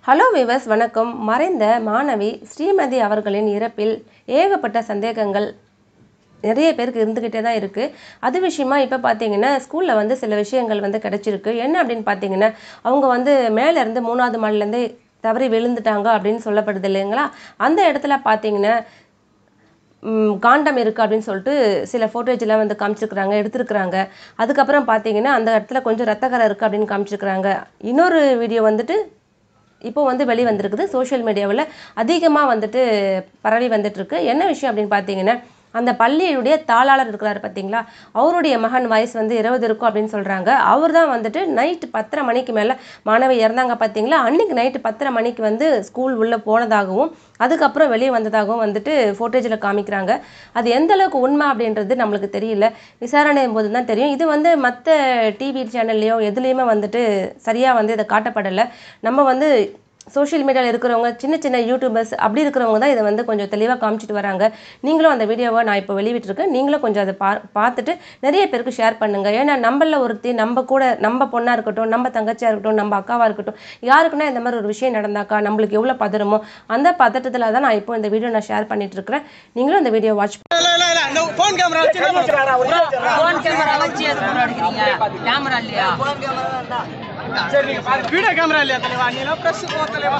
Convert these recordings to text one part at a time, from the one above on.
Hello விவஸ் வணக்கம் மறைந்த மாணவி ஸ்ரீமதி அவர்களின் இறப்பில் ஏகப்பட்ட சந்தேகங்கள் நிறைய பேருக்கு இருந்துக்கிட்டே தான் இருக்குது அது விஷயமா இப்போ பார்த்தீங்கன்னா ஸ்கூலில் வந்து சில விஷயங்கள் வந்து கிடச்சிருக்கு என்ன அப்படின்னு பார்த்தீங்கன்னா அவங்க வந்து மேலே இருந்து மூணாவது மாடிலேருந்து தவறி விழுந்துட்டாங்க அப்படின்னு சொல்லப்படுது இல்லைங்களா அந்த இடத்துல பார்த்தீங்கன்னா ம், காண்டம் இருக்குது அப்படின்னு சொல்லிட்டு சில ஃபோட்டோஜெலாம் வந்து காமிச்சிருக்கிறாங்க எடுத்திருக்கிறாங்க அதுக்கப்புறம் பார்த்தீங்கன்னா அந்த இடத்துல கொஞ்சம் ரத்தக்கரை இருக்குது அப்படின்னு காமிச்சிருக்கிறாங்க இன்னொரு வீடியோ வந்துட்டு இப்போ வந்து வெளி வந்திருக்குது சோஷியல் மீடியாவில் அதிகமாக வந்துட்டு பரவி வந்துட்டு இருக்கு என்ன விஷயம் அப்படின்னு பார்த்தீங்கன்னா அந்த பள்ளியுடைய தாளாளர் இருக்கிறாரு பார்த்தீங்களா அவருடைய மகன் வயசு வந்து இருபது இருக்கும் அப்படின்னு சொல்கிறாங்க அவர் தான் வந்துட்டு நைட்டு பத்தரை மணிக்கு மேலே மாணவி இறந்தாங்க பார்த்தீங்களா அன்னைக்கு நைட்டு பத்தரை மணிக்கு வந்து ஸ்கூல் உள்ளே போனதாகவும் அதுக்கப்புறம் வெளியே வந்ததாகவும் வந்துட்டு ஃபோட்டேஜில் காமிக்கிறாங்க அது எந்த அளவுக்கு உண்மை அப்படின்றது நம்மளுக்கு தெரியல விசாரணையும் போது தான் தெரியும் இது வந்து மற்ற டிவி சேனல்லையோ எதுலேயுமே வந்துட்டு சரியாக வந்து இதை காட்டப்படலை நம்ம வந்து சோஷியல் மீடியாவில் இருக்கிறவங்க சின்ன சின்ன யூடியூபர்ஸ் அப்படி இருக்கிறவங்க தான் இதை வந்து கொஞ்சம் தெளிவாக காமிச்சிட்டு வராங்க நீங்களும் அந்த வீடியோவை நான் இப்போ வெளியிட்டிருக்கேன் நீங்களும் கொஞ்சம் அதை பா பார்த்துட்டு நிறைய பேருக்கு ஷேர் பண்ணுங்கள் ஏன்னா நம்மள ஒருத்தி நம்ம கூட நம்ம பொண்ணாக இருக்கட்டும் நம்ம தங்கச்சியாக இருக்கட்டும் நம்ம அக்காவாக இருக்கட்டும் யாருக்குன்னா இந்த மாதிரி ஒரு விஷயம் நடந்தாக்கா நம்மளுக்கு எவ்வளோ பதறமோ அந்த பதட்டத்தில் தான் நான் இப்போ இந்த வீடியோ நான் ஷேர் பண்ணிட்டு இருக்கிறேன் நீங்களும் இந்த வீடியோ வாட்ச் இல்ல இல்ல இல்ல இந்த போன் கேமரா வச்சு என்ன பண்ற? ஃபோன் கேமரா வச்சு அது போட்டோ எடுக்கிறீங்க கேமரா இல்லையா சரி நீங்க பாருங்க வீடியோ கேமரா இல்லையா தலைவா நீ எல்லாம் பிரஸ் போ தலைவா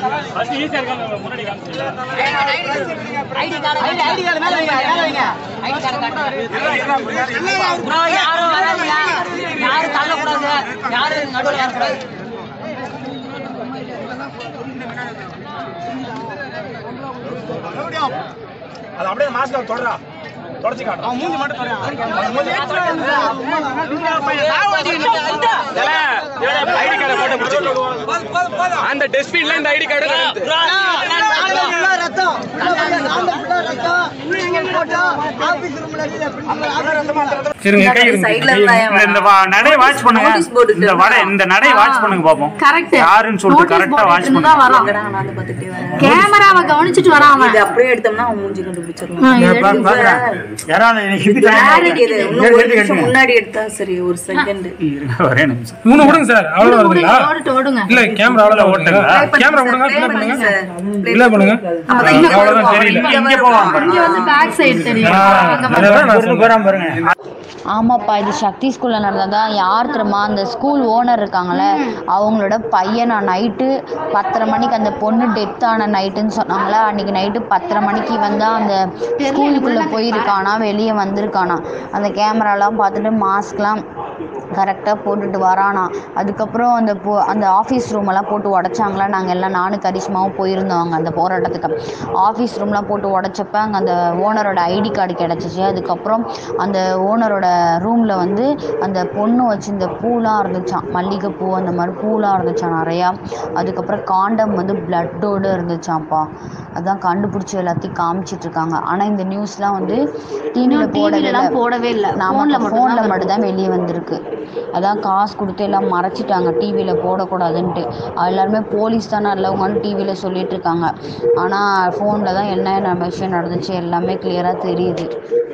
ID card ID ID card மேல வைங்க மேல வைங்க ஐடி கார்டு காட்டுங்க ப்ரோ யாரும் வராதீங்க யாரும் தள்ளக்கூடாது யாரும் நடுவில் வரக்கூடாது அது அப்படியே மாஸ்க் தொடரா தொடச்சு காட்டு அவன் மூஞ்சி மட்டும் பாரு அவன் மூஞ்சி நான் ஓட்டிக்கிட்டு ஐடி கார்டை போட்டு பிடிச்சிட்டு அந்த டஸ்ட்பின்ல இந்த ஐடி கார்டு இருங்க கை இருங்க. இந்த- இந்த வா- நடை வாட்ச் பண்ணுங்க இந்த வட இந்த நடை வாட்ச் பண்ணுங்க பாப்போம் கரெக்ட் யாருன்னு சொல்லிட்டு கரெக்டா வாட்ச் தான் பண்ணுங்க வரான் கேமராவை கவனிச்சிட்டு வரான் அவன் இது அப்படியே எடுத்தோம்னா அவன் மூஞ்சி கண்டுபிடிச்சிடலாம் ஆ, இது பா- பாக்குறேன். யாராவது என்னை ஹிப்பி தரேன். வேலைக்கு இது இன்னும் எடுத்து ஒரு எடுத்து நிமிஷம் எடுத்துங்க. முன்னாடி எடுத்தா சரி ஒரு செகண்ட் இருங்க, ஒரே நிமிஷம் மூணு விடுங்க சார் அவ்வளவு வருதுங்களா ஓடிட்டு ஓடுங்க இல்ல கேமரா அவ்வளவு ஓட்டுங்க. ஓட்டுங்க கேமரா விடுங்க பிள்ளை பண்ணுங்க பிள்ளை பண்ணுங்க அவ்வளவுதான் தெரியல இங்க போவான் பாருங்க. இங்க வந்து பேக் சைடு தெரியும் அங்க பாரு. அதான் நான் இருந்து போறான் பாருங்க ஆமாப்பா இது சக்தி ஸ்கூலில் நடந்ததா யார் தெரியுமா அந்த ஸ்கூல் ஓனர் இருக்காங்கல்ல அவங்களோட பையன் நான் நைட்டு பத்தரை மணிக்கு அந்த பொண்ணு டெத் ஆன நைட்டுன்னு சொன்னாங்களே அன்னைக்கு நைட்டு பத்தரை மணிக்கு வந்து அந்த ஸ்கூலுக்குள்ளே போயிருக்கானா வெளியே வந்திருக்கானா அந்த கேமராலாம் பார்த்துட்டு மாஸ்க்லாம் கரெக்டாக போட்டுட்டு வரானா அதுக்கப்புறம் அந்த போ அந்த ஆஃபீஸ் ரூமெல்லாம் போட்டு உடச்சாங்களா நாங்கள் எல்லாம் நானும் கரிஷ்மாவும் போயிருந்தோம் அங்கே அந்த போராட்டத்துக்கு ஆஃபீஸ் ரூம்லாம் போட்டு உடச்சப்ப அங்கே அந்த ஓனரோட ஐடி கார்டு கிடச்சிச்சு அதுக்கப்புறம் அந்த ஓனரோட ரூமில் வந்து அந்த பொண்ணு வச்சிருந்த பூலாம் இருந்துச்சாம் மல்லிகைப்பூ அந்த மாதிரி பூலாம் இருந்துச்சாம் நிறையா அதுக்கப்புறம் காண்டம் வந்து பிளட்டோடு இருந்துச்சாம்ப்பா அதான் கண்டுபிடிச்சி எல்லாத்தையும் காமிச்சிட்டு இருக்காங்க ஆனால் இந்த நியூஸ்லாம் வந்து டிவியில் போடவே டிவிலலாம் போடவே இல்லை நாம ஃபோனில் மட்டும் ஃபோனில் மட்டும்தான் வெளியே வந்திருக்கு அதான் காசு கொடுத்து எல்லாம் மறைச்சிட்டாங்க டிவியில் போடக்கூடாதுன்ட்டு அது எல்லாருமே போலீஸ் தானே இல்லவங்கன்னு டிவியில் சொல்லிட்டு இருக்காங்க ஆனால் ஃபோனில் தான் என்ன என்ன விஷயம் நடந்துச்சு எல்லாமே கிளியராக தெரியுது